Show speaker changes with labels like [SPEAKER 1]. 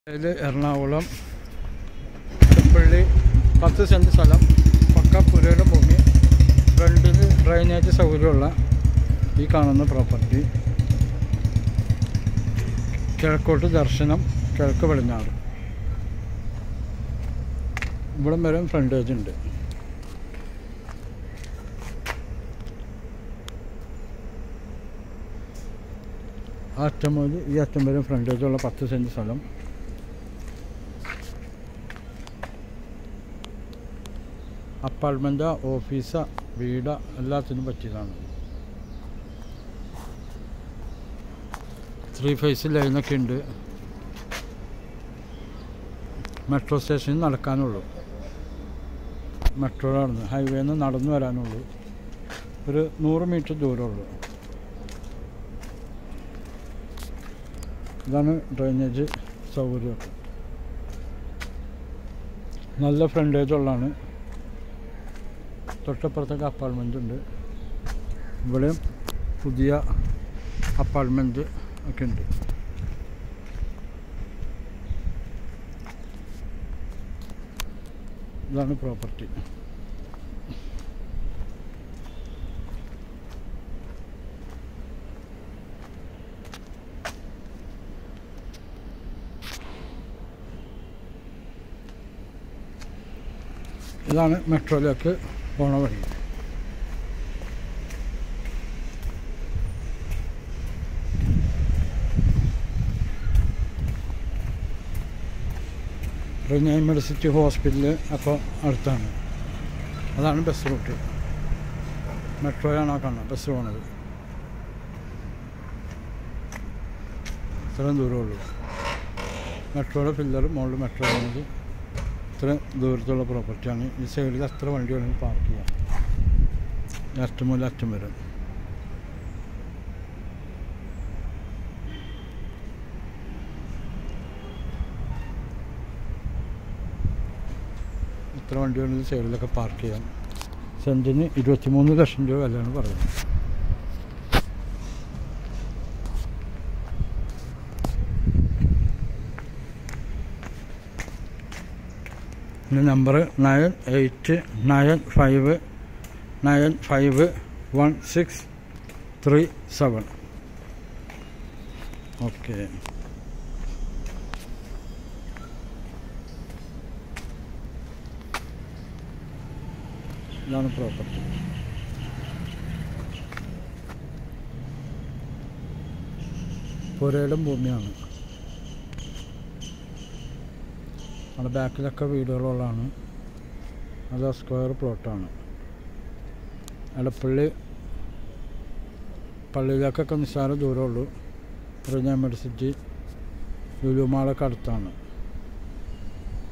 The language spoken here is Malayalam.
[SPEAKER 1] ഇത് എറണാകുളം പള്ളി പത്ത് സെൻറ്റ് സ്ഥലം പക്ക പുരയുടെ ഭൂമി ഫ്രണ്ടിൽ ഡ്രൈനേജ് സൗകര്യമുള്ള ഈ കാണുന്ന പ്രോപ്പർട്ടി കിഴക്കോട്ട് ദർശനം കിഴക്ക് പടിഞ്ഞാറ് ഇവിടം വരെ ഫ്രണ്ടേജ് ഉണ്ട് ആ അറ്റം മുതൽ ഈ അറ്റം വരെ ഫ്രണ്ടേജുള്ള പത്ത് സെൻറ്റ് സ്ഥലം അപ്പാർട്ട്മെൻറ്റോ ഓഫീസോ വീടോ എല്ലാത്തിനും പറ്റിയതാണ് ത്രീ ഫേസ് ലൈനൊക്കെ ഉണ്ട് മെട്രോ സ്റ്റേഷനിൽ നടക്കാനുള്ളൂ മെട്രോ നടന്ന് ഹൈവേന്ന് നടന്നു വരാനുള്ളൂ ഒരു നൂറ് മീറ്റർ ദൂരമുള്ളൂ ഇതാണ് ഡ്രൈനേജ് സൗകര്യമൊക്കെ നല്ല ഫ്രണ്ടേജ് ഉള്ളതാണ് തൊട്ടപ്പുറത്തൊക്കെ അപ്പാർട്ട്മെൻ്റ് ഉണ്ട് ഇവിടെയും പുതിയ അപ്പാർട്ട്മെൻറ്റ് ഒക്കെ ഉണ്ട് ഇതാണ് പ്രോപ്പർട്ടി ഇതാണ് മെട്രോയിലേക്ക് പോണ വഴി പ്രീമിയം യൂണിവേഴ്സിറ്റി ഹോസ്പിറ്റൽ അപ്പോൾ അടുത്താണ് അതാണ് ബസ് റൂട്ട് മെട്രോയാണ് ആ കാണുന്നത് ബസ് പോണത് ഇത്രയും ദൂരമുള്ളൂ മെട്രോയുടെ പില്ലർ മുകളിൽ മെട്രോ പോകുന്നത് ഇത്ര ദൂരത്തുള്ള പ്രോപ്പർട്ടിയാണ് ഈ സൈഡിൽ എത്ര വണ്ടി വേണമെങ്കിൽ പാർക്ക് ചെയ്യാം ഈ അറ്റം മുതൽ അറ്റം വരെ ഇത്ര വണ്ടി വേണമെങ്കിൽ സൈഡിലൊക്കെ പാർക്ക് ചെയ്യാം സെൻറ്റിന് ഇരുപത്തിമൂന്ന് ലക്ഷം രൂപ വിലയാണ് പറയുന്നത് എൻ്റെ number nine eight nine five nine five one six three seven okay ഇതാണ് പ്രോപ്പർട്ടി പുരയിടം ഭൂമിയാണ് അവിടെ ബാക്കിലൊക്കെ വീടുകളുള്ളതാണ് അത് സ്ക്വയർ പ്ലോട്ടാണ് എടപ്പള്ളി പള്ളിയിലേക്കൊക്കെ നിസ്സാര ദൂരമുള്ളൂ പ്രീമിയം മെഡിസിറ്റി ലുലുമാളൊക്കെ അടുത്താണ്